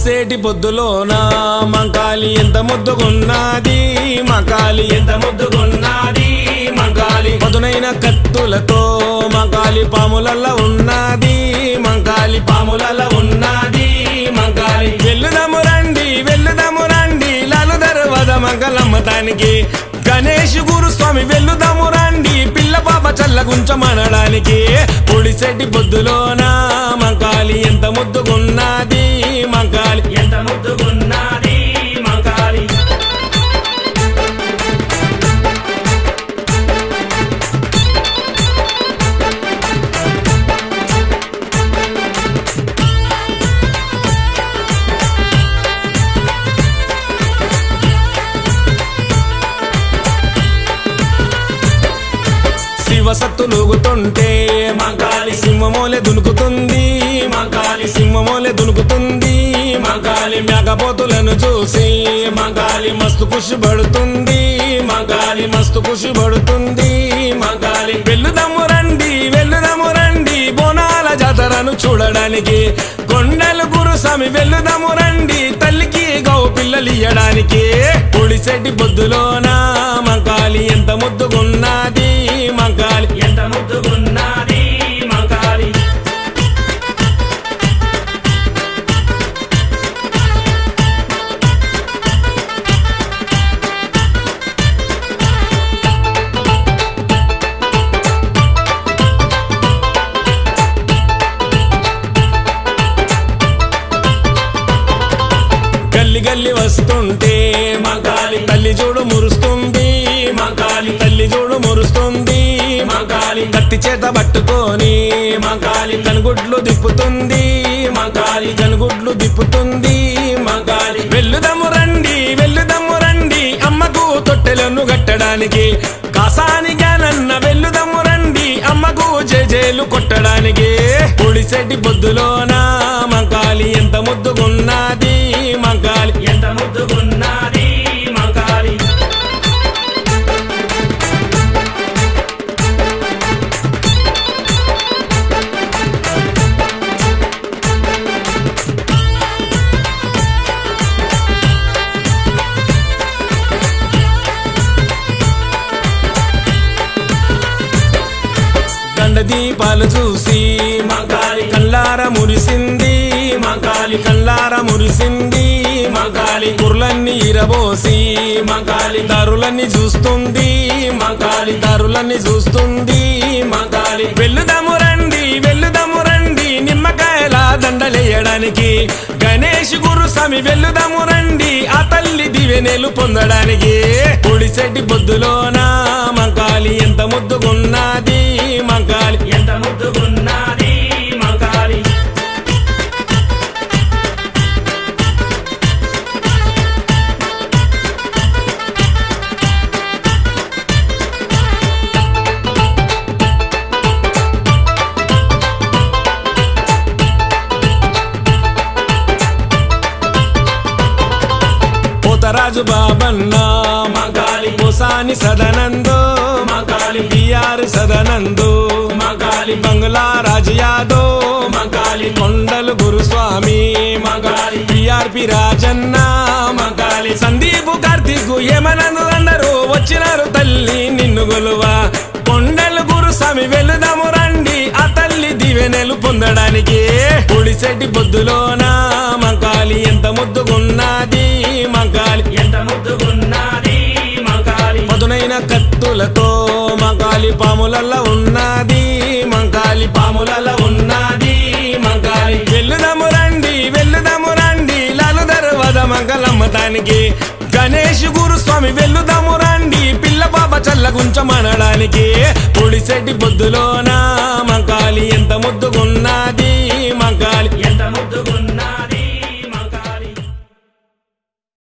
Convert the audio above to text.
పొడిసేటి పొద్దులోన మంకాలి ఎంత ముద్దుగున్నది మంకాలి ఎంత ముద్దుగున్నది మంకాలి పదునైన కత్తులతో మంకాలి పాములల్ల ఉన్నది మంకాలి పాములల్ల ఉన్నది మంకాలి వెళ్ళుదము రండి వెళ్ళుదము రండి లాలు దర్వాద మంగళమ్మతానికి గణేష్ గురుస్వామి వెళ్ళుదాము రండి పిల్ల పాప చల్లగుంచమనడానికి పొడిసెట్టి పొద్దులోన మంకాలి ఎంత ముద్దుగున్నది మంకాలి ఎంత ముద్దుగున్నది మంకాలి శివసత్తులుగుతుంటే మంకాలి సింహమోలే దునుకుతుంది మంకాలి సింహమోలే దునుకుతుంది మంకాలి మేకపోతులను చూసి మంకాలి మస్తు ఖుషి పడుతుంది మంకాలి మస్తు ఖుషి పడుతుంది మంకాలి వెళ్ళుదమ్ము రండి వెళ్ళుదమ్ము రండి బోనాల జాతరను చూడడానికి కొండలు గురుస్వామి వెళ్ళుదము రండి తల్లికి గౌ పిల్లలు ఇయ్యడానికి పొడిసెట్టి పొద్దులోన మంకాలి ఎంత ముద్దుగున్నది మంకాలి ఎంత ముద్దుగున్నది మంకాలి గల్లి గల్లి వస్తుంటే మంకాలి తల్లి చూడు మురుస్తుంది మంకాలి తల్లి చూడు మురుస్తుంది మంకాలి కత్తి చేత పట్టుకొని మంకాలి కనుగుడ్లు దిప్పుతుంది మంకాలి కనుగుడ్లు దిప్పుతుంది మంకాలి వెళ్ళుదము రండి వెళ్ళుదము రండి అమ్మకు తొట్టెలను కట్టడానికి కాసానిగా నన్న వెళ్ళుదము రండి అమ్మకు జేజేలు కొట్టడానికి పొడిసెట్టి పొద్దులోన మంకాలి ఎంత ముద్దుగున్నది మంకాలి ఎంత ముద్దుగున్నది మంకాలి గండ దీపాలు చూసి మంకాలి కల్లార మురిసింది మంకాలి కల్లార మురిసింది మంకాలి కుర్లన్నీ ఇరబోసి మంకాలి దారులన్నీ చూస్తుంది మంకాలి దారులన్నీ చూస్తుంది మంకాలి వెళ్ళుదాము రండి వెళ్ళుదాము రండి నిమ్మకాయల దండలేయడానికి గణేష్ గురుస్వామి వెళ్ళుదాము రండి ఆ తల్లి దివెనేలు పొందడానికి పొడిసెట్టి పొద్దులోన మంకాలి ఎంత ముద్దుగున్నది మంకాలి ఎంత ముద్దుగున్నది మంకాలి పోతరాజు బాబన్న మగాలి పోసాని సదనందో మగాలి బిఆర్ సదనందో మగాలి బంగ్లా రాజు యాదవ్ మగాలి కొండలు గురుస్వామి మగాలి బిఆర్పి రాజన్న మగాలి సందీప్ కార్తీక్ ఏమనందు అందరూ వచ్చినారు తల్లి నిన్ను గొలువా కొండలు గురుస్వామి వెళుదాము రండి ఆ తల్లి దివెనెలు పొందడానికి పొడిసెట్టి పొద్దులోన మంకాలి ఎంత ముద్దుగున్నది మంకాలి ఎంత ముద్దుగున్నది మంకాలి పదునైన కత్తులతో మంకాలి పాములల్ల ఉన్నది మంకాలి పాములల్ల ఉన్నది మంకాలి వెళ్ళుదాము రండి వెళ్ళుదాము రండి లాలు దర్వాద మంగళమ్మతానికి గణేష్ గురుస్వామి వెళ్ళుదాము రండి పిల్ల పాప చల్లగుంచమనడానికి పొడిసెట్టి పొద్దులోన మంకాలి ఎంత ముద్దుగున్నది